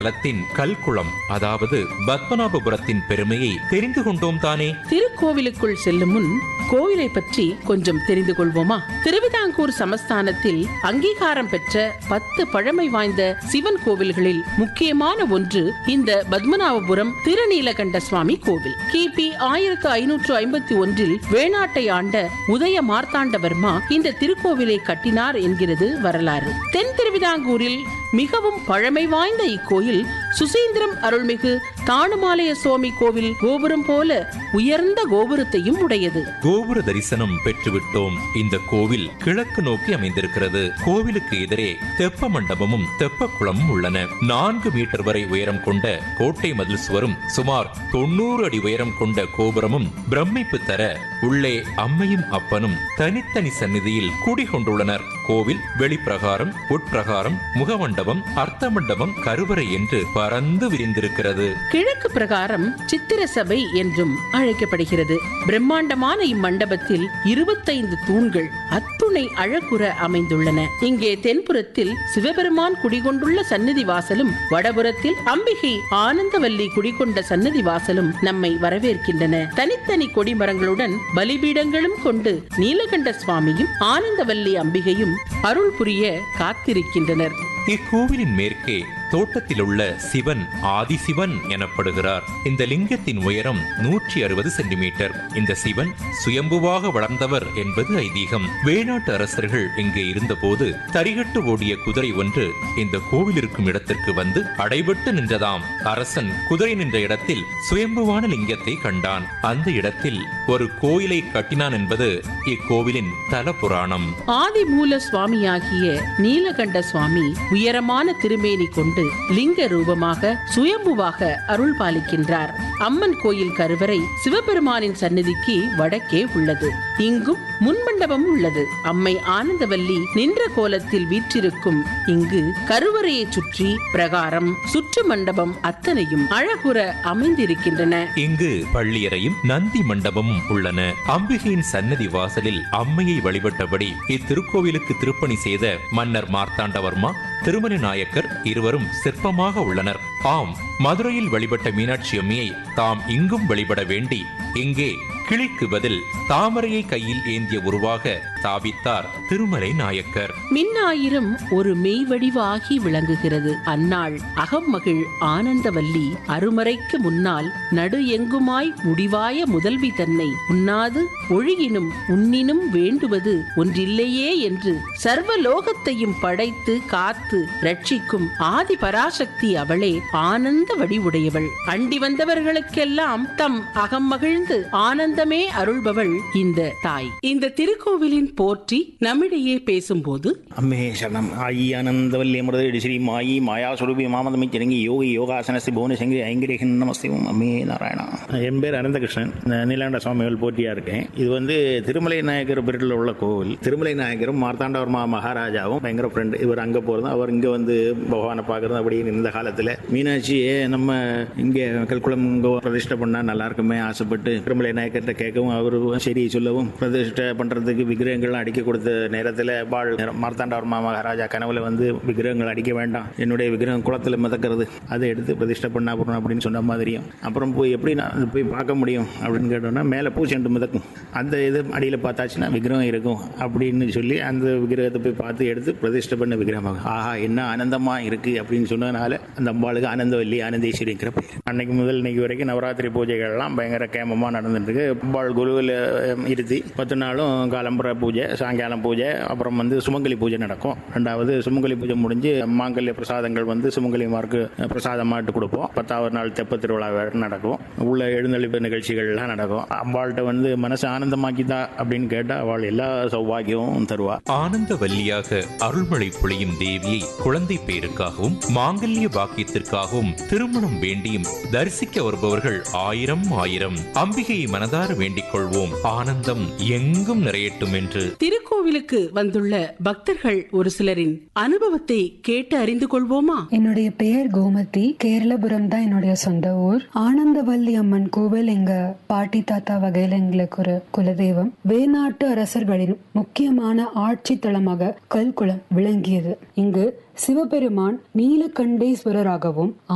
தலத்தின் கல்குளம் அதாவது பத்மநாபபுரத்தின் பெருமையை தெரிந்து கொண்டோம் தானே திருக்கோவிலுக்குள் செல்லும் முன் கோவிலை பற்றி கொஞ்சம் தெரிந்து கொள்வோமா திருவிதாங்கூர் சமஸ்தானத்தில் அங்கீகாரம் பெற்ற பத்து பழமை வாய்ந்த சிவன் கோவில்களில் முக்கியமான ஒன்று இந்த பத்மநாபபுரம் திருநீலகண்ட சுவாமி கோவில் கிபி ஆயிரத்து ஐநூற்று ஐம்பத்தி ஒன்றில் வேணாட்டை ஆண்ட உதய மார்த்தாண்டவர்மா இந்த திருக்கோவிலை கட்டினார் என்கிறது வரலாறு தென் திருவிதாங்கூரில் மிகவும் பழமை வாய்ந்த இக்கோயில் சுசீந்திரம் அருள்மிகு தானுமாலய சுவாமி கோவில் கோபுரம் போல உயர்ந்த கோபுரத்தையும் உடையது கோபுர தரிசனம் பெற்றுவிட்டோம் இந்த கோவில் கிழக்கு நோக்கி அமைந்திருக்கிறது கோவிலுக்கு எதிரே தெப்ப மண்டபமும் தெப்ப குளமும் உள்ளன நான்கு மீட்டர் வரை உயரம் கொண்ட கோட்டை மதில் சுவரும் சுமார் தொண்ணூறு அடி உயரம் கொண்ட கோபுரமும் பிரமிப்பு தர உள்ளே அம்மையும் அப்பனும் தனித்தனி சந்நிதியில் குடிகொண்டுள்ளனர் கோவில் வெளிப்பிரகாரம் உட்பிரகாரம் முகமண்டபம் அர்த்த மண்டபம் கருவறை என்று பறந்து விரிந்திருக்கிறது கிழக்கு பிரகாரம் சித்திர சபை என்றும் அழைக்கப்படுகிறது பிரம்மாண்டமான இம்மண்டபத்தில் இருபத்தைந்து தூண்கள் அத்துணை அழகுற அமைந்துள்ளன இங்கே தென்புறத்தில் சிவபெருமான் குடிகொண்டுள்ள சந்நிதி வாசலும் வடபுறத்தில் அம்பிகை ஆனந்தவல்லி குடிகொண்ட சந்நிதி வாசலும் நம்மை வரவேற்கின்றன தனித்தனி கொடிமரங்களுடன் பலிபீடங்களும் கொண்டு நீலகண்ட சுவாமியும் ஆனந்தவல்லி அம்பிகையும் அருள் புரிய காத்திருக்கின்றனர் இக்கோவிலின் மேற்கே தோட்டத்தில் உள்ள சிவன் ஆதிசிவன் எனப்படுகிறார் இந்த லிங்கத்தின் உயரம் நூற்றி அறுபது சென்டிமீட்டர் இந்த சிவன் சுயம்புவாக வளர்ந்தவர் என்பது ஐதீகம் வேணாட்டு அரசர்கள் இங்கே இருந்தபோது தரிகட்டு ஓடிய குதிரை ஒன்று இந்த கோவில் இருக்கும் இடத்திற்கு வந்து அடைபட்டு நின்றதாம் அரசன் குதிரை நின்ற இடத்தில் சுயம்புவான லிங்கத்தை கண்டான் அந்த இடத்தில் ஒரு கோயிலை கட்டினான் என்பது இக்கோவிலின் தல புராணம் ஆதிமூல சுவாமியாகிய நீலகண்ட சுவாமி உயரமான திருமேனி கொண்டு லிங்க ரூபமாக சுயம்புவாக அருள் பாலிக்கின்றார் அம்மன் கோயில் கருவறை சிவபெருமானின் சந்நிதிக்கு வடக்கே உள்ளது இங்கும் முன்மண்டபம் உள்ளது அம்மை ஆனந்தவல்லி நின்ற கோலத்தில் வீற்றிருக்கும் இங்கு கருவறையை சுற்றி பிரகாரம் சுற்று மண்டபம் அத்தனையும் அழகுற அமைந்திருக்கின்றன இங்கு பள்ளியறையும் நந்தி மண்டபமும் உள்ளன அம்பிகையின் சன்னதி வாசலில் அம்மையை வழிபட்டபடி இத்திருக்கோவிலுக்கு திருப்பணி செய்த மன்னர் மார்த்தாண்டவர்மா திருமலை நாயக்கர் இருவரும் சிற்பமாக உள்ளனர் ஆம் மதுரையில் வழிபட்ட மீனாட்சி அம்மையை தாம் இங்கும் வழிபட வேண்டி இங்கே கிளிக்கு பதில் தாமரையை கையில் ஏந்திய உருவாக தாபித்தார் திருமலை நாயக்கர் மின்னாயிரம் ஒரு மெய்வடிவாகி விளங்குகிறது அந்நாள் அகம்மகிழ் ஆனந்தவல்லி அருமறைக்கு முன்னால் நடு எங்குமாய் முடிவாய முதல்வி தன்னை உண்ணாது ஒழுகினும் உண்ணினும் வேண்டுவது ஒன்றில்லையே என்று சர்வ லோகத்தையும் படைத்து காத்து ரட்சிக்கும் ஆதி பராசக்தி அவளே ஆனந்த வடிவுடையவள் அண்டி வந்தவர்களுக்கெல்லாம் தம் அகம் மகிழ்ந்து ஆனந்தமே அருள்பவள் இந்த தாய் இந்த திருக்கோவிலின் போற்றி நம்மிடையே பேசும்போது அம்மே சரணம் ஆயி ஆனந்தவல்லி அமிர்த ஸ்ரீ மாயி மாயா சுரூபி மாமதமை சிறங்கி யோகி யோகாசனஸ்தி புவனசங்கரி ஐங்கிரேகன் நமஸ்தேவம் அம்மே நாராயணா என் பேர் அனந்தகிருஷ்ணன் நான் நீலாண்ட சுவாமிகள் போட்டியா இருக்கேன் இது வந்து திருமலை நாயக்கர் பேரில் உள்ள கோவில் திருமலை நாயக்கரும் மார்த்தாண்டவர்மா மகாராஜாவும் பயங்கர ஃப்ரெண்டு இவர் அங்கே போகிறதும் அவர் இங்கே வந்து பகவானை பார்க்குறது அப்படி இந்த காலத்தில் மீனாட்சியே நம்ம இங்கே கல்குளம் இங்கே பிரதிஷ்டை பண்ணால் நல்லா இருக்குமே ஆசைப்பட்டு திருமலை நாயக்கர்கிட்ட கேட்கவும் அவர் சரி சொல்லவும் பிரதிஷ்டை பண்ணுறதுக்கு விக்கிரகங்கள்லாம் அடிக்க கொடுத்த நேரத்தில் பாள் மார்த்தாண்டவர்மா மகாராஜா கனவுல வந்து விக்கிரகங்கள் அடிக்க வேண்டாம் என்னுடைய விக்கிரகம் குளத்தில் மிதக்கிறது அதை எடுத்து பிரதிஷ்டை பண்ணா போறோம் அப்படின்னு சொன்ன மாதிரியும் அப்புறம் போய் எப்படி நான் அதை போய் பார்க்க முடியும் அப்படின்னு கேட்டோம்னா மேலே பூச்செண்டு மிதக்கும் அந்த இது அடியில் பார்த்தாச்சுன்னா விக்கிரகம் இருக்கும் அப்படின்னு சொல்லி அந்த விக்கிரகத்தை போய் பார்த்து எடுத்து பிரதிஷ்டை பண்ண விக்கிரகம் ஆஹா என்ன ஆனந்தமா இருக்கு அப்படின்னு சொன்னதுனால அந்த அம்பாளுக்கு ஆனந்தவல்லி ஆனந்தேஸ்வரிங்கிற பேர் அன்னைக்கு முதல் இன்னைக்கு வரைக்கும் நவராத்திரி பூஜைகள்லாம் பயங்கர கேமமாக நடந்துட்டு இருக்கு அம்பாள் குருவில் இருத்தி பத்து நாளும் காலம்புற பூஜை சாயங்காலம் பூஜை அப்புறம் வந்து சுமங்கலி பூஜை நடக்கும் ரெண்டாவது சுமங்கலி பூஜை முடிஞ்சு மாங்கல்ய பிரசாதங்கள் வந்து சுமங்கலிமாருக்கு பிரசாதமாட்டு கொடுப்போம் பத்தாவது நாள் தெப்ப திருவிழா வேற நடக்கும் உள்ள எழுந்தளிப்பு நிகழ்ச்சிகள்லாம் நடக்கும் அம்பாள்கிட்ட வந்து மனசு ஆனந்தமாக்கிதா அப்படின்னு கேட்டால் அவள் எல்லா சௌபாகியமும் தருவா ஆனந்த வல்லியாக அருள்மழை பொழியும் தேவியை குழந்தை பேருக்காகவும் மாங்கல்ய பாக்கியத்திற்காகவும் திருமணம் வேண்டியும் தரிசிக்க வருபவர்கள் ஆயிரம் ஆயிரம் அம்பிகையை மனதார வேண்டிக் கொள்வோம் ஆனந்தம் எங்கும் நிறையட்டும் என்று திருக்கோவிலுக்கு வந்துள்ள பக்தர்கள் ஒரு சிலரின் அனுபவத்தை கேட்டு அறிந்து கொள்வோமா என்னுடைய பெயர் கோமதி கேரளபுரம் தான் என்னுடைய சொந்த ஊர் ஆனந்தவல்லி அம்மன் கோவில் எங்க பாட்டி தாத்தா வகையில எங்களுக்கு ஒரு குலதெய்வம் வேநாட்டு அரசர்களின் முக்கியமான ஆட்சி தளமாக கல்குளம் விளங்கியது இங்கு சிவபெருமான் நீலகண்டேஸ்வரராகவும்